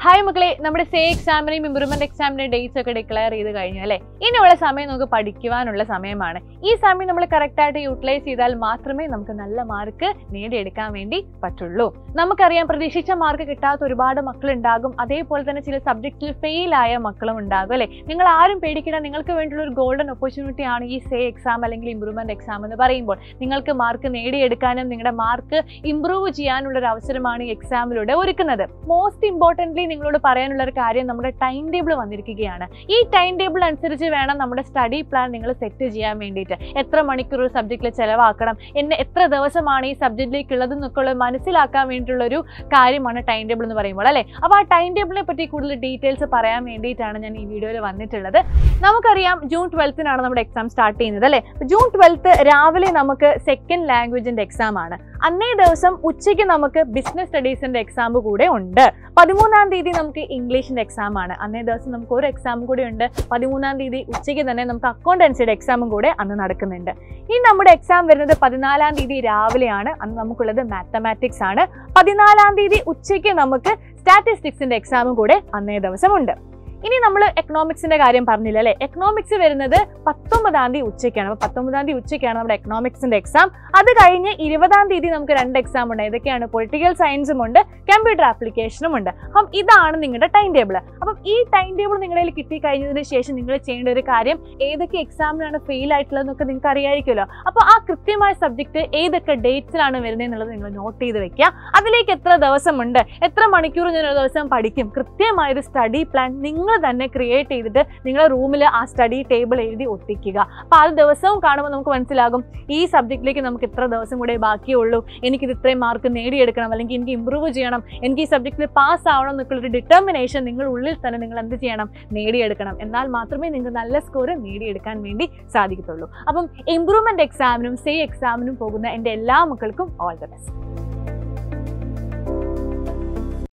hi മക്കളെ നമ്മുടെ say എക്സാമിനെയും ഇംപ്രൂവ്മെന്റ് എക്സാമിന്റെ ഡേറ്റ്സ് ഒക്കെ ഡിക്ലെയർ ചെയ്ത് കഴിഞ്ഞു അല്ലേ ഇനിയുള്ള സമയം നമുക്ക് പഠിക്കുവാനുള്ള സമയമാണ് ഈ സമയം നമ്മൾ കറക്റ്റ് ആയിട്ട് യൂട്ടിലൈസ് ചെയ്താൽ മാത്രമേ നമുക്ക് നല്ല മാർക്ക് നേടിയെടുക്കാൻ വേണ്ടി പറ്റുള്ളൂ നമുക്കറിയാം പ്രതീക്ഷിച്ച മാർക്ക് കിട്ടാത്ത ഒരുപാട് മക്കളുണ്ടാകും അതേപോലെ തന്നെ ചില സബ്ജക്റ്റിൽ ഫെയിൽ ആയ മക്കളും ഉണ്ടാകും അല്ലേ നിങ്ങൾ ആരും പേടിക്കേണ്ട നിങ്ങൾക്ക് വേണ്ടിയുള്ള ഒരു ഗോൾഡൻ ഓപ്പർച്യൂണിറ്റി ആണ് ഈ സേ എക്സാം അല്ലെങ്കിൽ ഇംപ്രൂവ്മെന്റ് എക്സാം എന്ന് പറയുമ്പോൾ നിങ്ങൾക്ക് മാർക്ക് നേടിയെടുക്കാനും നിങ്ങളുടെ മാർക്ക് ഇംപ്രൂവ് ചെയ്യാനുള്ള ഒരു അവസരമാണ് ഈ എക്സാമിലൂടെ ഒരുക്കുന്നത് മോസ്റ്റ് ഇമ്പോർട്ടൻ്റ്ലി നിങ്ങളോട് പറയാനുള്ള ഒരു കാര്യം നമ്മുടെ ടൈം ടേബിൾ വന്നിരിക്കുകയാണ് ഈ ടൈം ടേബിൾ അനുസരിച്ച് വേണം നമ്മുടെ സ്റ്റഡി പ്ലാൻ നിങ്ങൾ സെറ്റ് ചെയ്യാൻ വേണ്ടിയിട്ട് എത്ര മണിക്കൂർ ഒരു സബ്ജക്റ്റിൽ ചിലവാക്കണം എന്നെ എത്ര ദിവസമാണ് ഈ സബ്ജക്റ്റിലേക്ക് ഉള്ളത് എന്നൊക്കെ ഉള്ളത് മനസ്സിലാക്കാൻ വേണ്ടിയിട്ടുള്ള ഒരു കാര്യമാണ് ടൈം ടേബിൾ എന്ന് പറയുമ്പോൾ അല്ലേ അപ്പോൾ ആ ടൈം ടേബിളിനെ പറ്റി കൂടുതൽ ഡീറ്റെയിൽസ് പറയാൻ വേണ്ടിയിട്ടാണ് ഞാൻ ഈ വീഡിയോയിൽ വന്നിട്ടുള്ളത് നമുക്കറിയാം ജൂൺ ട്വൽത്തിനാണ് നമ്മുടെ എക്സാം സ്റ്റാർട്ട് ചെയ്യുന്നത് അല്ലേ ജൂൺ ട്വൽത്ത് രാവിലെ നമുക്ക് സെക്കൻഡ് ലാംഗ്വേജിന്റെ എക്സാം ആണ് അന്നേ ദിവസം ഉച്ചയ്ക്ക് നമുക്ക് ബിസിനസ് സ്റ്റഡീസിന്റെ എക്സാം കൂടെ ഉണ്ട് പതിമൂന്നാം തീയതി നമുക്ക് ഇംഗ്ലീഷിന്റെ എക്സാം ആണ് അന്നേ ദിവസം നമുക്ക് ഒരു എക്സാം കൂടി ഉണ്ട് പതിമൂന്നാം തീയതി ഉച്ചയ്ക്ക് തന്നെ നമുക്ക് അക്കൗണ്ടൻസിയുടെ എക്സാമും കൂടെ അന്ന് നടക്കുന്നുണ്ട് ഇനി നമ്മുടെ എക്സാം വരുന്നത് പതിനാലാം തീയതി രാവിലെയാണ് അന്ന് നമുക്കുള്ളത് മാത്തമാറ്റിക്സ് ആണ് പതിനാലാം തീയതി ഉച്ചയ്ക്ക് നമുക്ക് സ്റ്റാറ്റിസ്റ്റിക്സിന്റെ എക്സാമും കൂടെ അന്നേ ദിവസം ഉണ്ട് ഇനി നമ്മൾ എക്കണോമിക്സിന്റെ കാര്യം പറഞ്ഞില്ല അല്ലേ എക്കണോമിക്സ് വരുന്നത് പത്തൊമ്പതാം തീയതി ഉച്ചയ്ക്കാണ് അപ്പോൾ പത്തൊമ്പതാം തീയതി ഉച്ചയ്ക്കാണ് നമ്മുടെ എക്കണോമിക്സിന്റെ എക്സാം അത് കഴിഞ്ഞ് ഇരുപതാം തീയതി നമുക്ക് രണ്ട് എക്സാം ഉണ്ട് ഇതൊക്കെയാണ് പൊളിറ്റിക്കൽ സയൻസും ഉണ്ട് കമ്പ്യൂട്ടർ ആപ്ലിക്കേഷനും ഉണ്ട് അപ്പം ഇതാണ് നിങ്ങളുടെ ടൈം ടേബിൾ അപ്പം ഈ ടൈം ടേബിൾ നിങ്ങളിൽ കിട്ടിക്കഴിഞ്ഞതിന് ശേഷം നിങ്ങൾ ചെയ്യേണ്ട ഒരു കാര്യം ഏതൊക്കെ എക്സാമിനാണ് ഫെയിൽ ആയിട്ടുള്ളതെന്നൊക്കെ നിങ്ങൾക്ക് അറിയാമായിരിക്കുമല്ലോ അപ്പോൾ ആ കൃത്യമായ സബ്ജക്റ്റ് ഏതൊക്കെ ഡേറ്റ്സിലാണ് വരുന്നത് എന്നുള്ളത് നിങ്ങൾ നോട്ട് ചെയ്ത് വെക്കുക അതിലേക്ക് എത്ര ദിവസമുണ്ട് എത്ര മണിക്കൂർ ഞാൻ ഒരു ദിവസം പഠിക്കും കൃത്യമായ ഒരു സ്റ്റഡി പ്ലാൻ നിങ്ങൾ തന്നെ ക്രിയേറ്റ് ചെയ്തിട്ട് നിങ്ങളുടെ റൂമിൽ ആ സ്റ്റഡി ടേബിൾ എഴുതി ഒട്ടിക്കുക അപ്പോൾ അത് ദിവസവും കാണുമ്പോൾ നമുക്ക് മനസ്സിലാകും ഈ സബ്ജക്റ്റിലേക്ക് നമുക്ക് ഇത്ര ദിവസം കൂടെ ബാക്കിയുള്ളൂ എനിക്കിത് ഇത്രയും മാർക്ക് നേടിയെടുക്കണം അല്ലെങ്കിൽ എനിക്ക് ഇമ്പ്രൂവ് ചെയ്യണം എനിക്ക് ഈ സബ്ജക്റ്റിൽ പാസ് ആവണം എന്നൊക്കെയുള്ളൊരു ഡിറ്റർമിനേഷൻ നിങ്ങൾ ഉള്ളിൽ തന്നെ നിങ്ങൾ എന്ത് ചെയ്യണം നേടിയെടുക്കണം എന്നാൽ മാത്രമേ നിങ്ങൾക്ക് നല്ല സ്കോർ നേടിയെടുക്കാൻ വേണ്ടി സാധിക്കത്തുള്ളൂ അപ്പം ഇമ്പ്രൂവ്മെന്റ് എക്സാമിനും സേ എക്സാമിനും പോകുന്ന എൻ്റെ എല്ലാ മക്കൾക്കും ഓൾ ദ ബെസ്റ്റ്